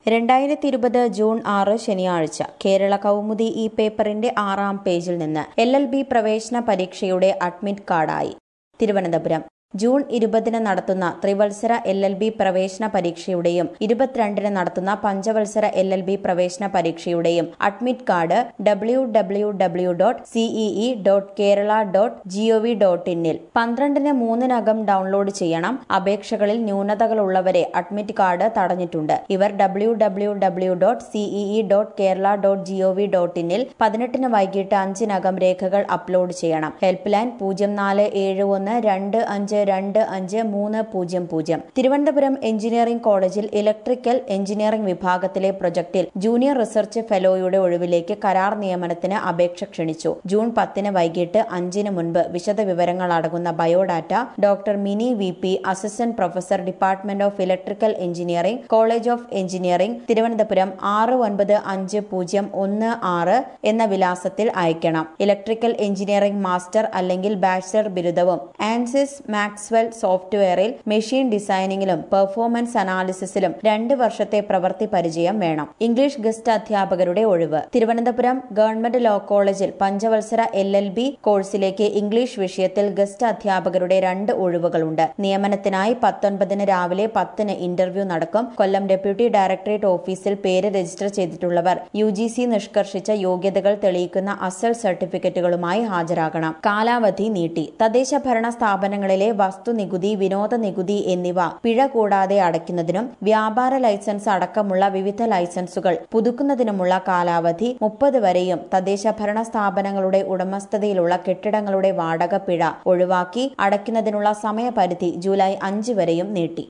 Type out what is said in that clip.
രണ്ടായിരത്തി ഇരുപത് ജൂൺ ആറ് ശനിയാഴ്ച കേരള കൗമുദി ഈ പേപ്പറിന്റെ ആറാം പേജിൽ നിന്ന് എൽ എൽ ബി പ്രവേശന പരീക്ഷയുടെ അഡ്മിറ്റ് കാർഡായി തിരുവനന്തപുരം ജൂൺ ഇരുപതിന് നടത്തുന്ന ത്രിവത്സര എൽ എൽ ബി പ്രവേശന പരീക്ഷയുടെയും ഇരുപത്തിരണ്ടിന് നടത്തുന്ന പഞ്ചവത്സര എൽ എൽ ബി പ്രവേശന പരീക്ഷയുടെയും admit card W W W dot CEE dot Kerala dot GOV dot ഇന്നിൽ പന്ത്രണ്ടിന് മൂന്നിനകം ഡൗൺലോഡ് ചെയ്യണം അപേക്ഷകളിൽ ന്യൂനതകളുള്ളവരെ അഡ്മിറ്റ് കാർഡ് തടഞ്ഞിട്ടുണ്ട് ഇവർ W W W dot CEE dot Kerala dot GOV dot ഇന്നിൽ പതിനെട്ടിന് വൈകിട്ട് അഞ്ചിനകം രേഖകൾ അപ്ലോഡ് ചെയ്യണം ഹെൽപ്പ് ലൈൻ പൂജ്യം നാല് ഏഴ് ഒന്ന് രണ്ട് അഞ്ച് രണ്ട് അഞ്ച് മൂന്ന് പൂജ്യം പൂജ്യം തിരുവനന്തപുരം എഞ്ചിനീയറിംഗ് കോളേജിൽ ഇലക്ട്രിക്കൽ എഞ്ചിനീയറിംഗ് വിഭാഗത്തിലെ പ്രൊജക്ടിൽ ജൂനിയർ റിസർച്ച് ഫെലോയുടെ ഒഴിവിലേക്ക് കരാർ നിയമനത്തിന് അപേക്ഷ ക്ഷണിച്ചു ജൂൺ പത്തിന് വൈകിട്ട് അഞ്ചിന് മുൻപ് വിശദ വിവരങ്ങൾ അടങ്ങുന്ന biodata doctor Mini V P assistant professor department of electrical engineering college of engineering Thiruvananthapuram ആറ് ഒൻപത് അഞ്ച് പൂജ്യം ഒന്ന് ആറ് എന്ന വിലാസത്തിൽ അയക്കണം ഇലക്ട്രിക്കൽ എഞ്ചിനീയറിംഗ് മാസ്റ്റർ അല്ലെങ്കിൽ ബാച്ചിലർ ബിരുദവും ആൻസിസ് മാക്സ്വെൽ സോഫ്റ്റ്വെയറിൽ മെഷീൻ ഡിസൈനിങ്ങിലും പെർഫോമൻസ് അനാലിസിസിലും രണ്ട് വർഷത്തെ പ്രവൃത്തി പരിചയം വേണം ഇംഗ്ലീഷ് ഗസ്റ്റ് അധ്യാപകരുടെ ഒഴിവ് തിരുവനന്തപുരം ഗവൺമെന്റ് ലോ കോളേജിൽ പഞ്ചവത്സര എൽ എൽ ബി കോഴ്സിലേക്ക് ഇംഗ്ലീഷ് വിഷയത്തിൽ ഗസ്റ്റ് അധ്യാപകരുടെ രണ്ട് ഒഴിവുകളുണ്ട് നിയമനത്തിനായി പത്തൊൻപതിന് രാവിലെ പത്തിന് ഇന്റർവ്യൂ നടക്കും കൊല്ലം ഡെപ്യൂട്ടി ഡയറക്ടറേറ്റ് ഓഫീസിൽ പേര് രജിസ്റ്റർ ചെയ്തിട്ടുള്ളവർ യു ജി സി നിഷ്കർഷിച്ച യോഗ്യതകൾ തെളിയിക്കുന്ന അസൽ സർട്ടിഫിക്കറ്റുകളുമായി ഹാജരാകണം കാലാവധി നീട്ടി തദ്ദേശ ഭരണ സ്ഥാപനങ്ങളിലെ വസ്തുനികുതി വിനോദ നികുതി എന്നിവ പിഴ കൂടാതെ അടയ്ക്കുന്നതിനും വ്യാപാര ലൈസൻസ് അടക്കമുള്ള വിവിധ ലൈസൻസുകൾ പുതുക്കുന്നതിനുമുള്ള കാലാവധി മുപ്പത് വരെയും തദ്ദേശ ഭരണ സ്ഥാപനങ്ങളുടെ ഉടമസ്ഥതയിലുള്ള കെട്ടിടങ്ങളുടെ വാടക പിഴ ഒഴിവാക്കി അടയ്ക്കുന്നതിനുള്ള സമയപരിധി ജൂലൈ അഞ്ച് വരെയും നീട്ടി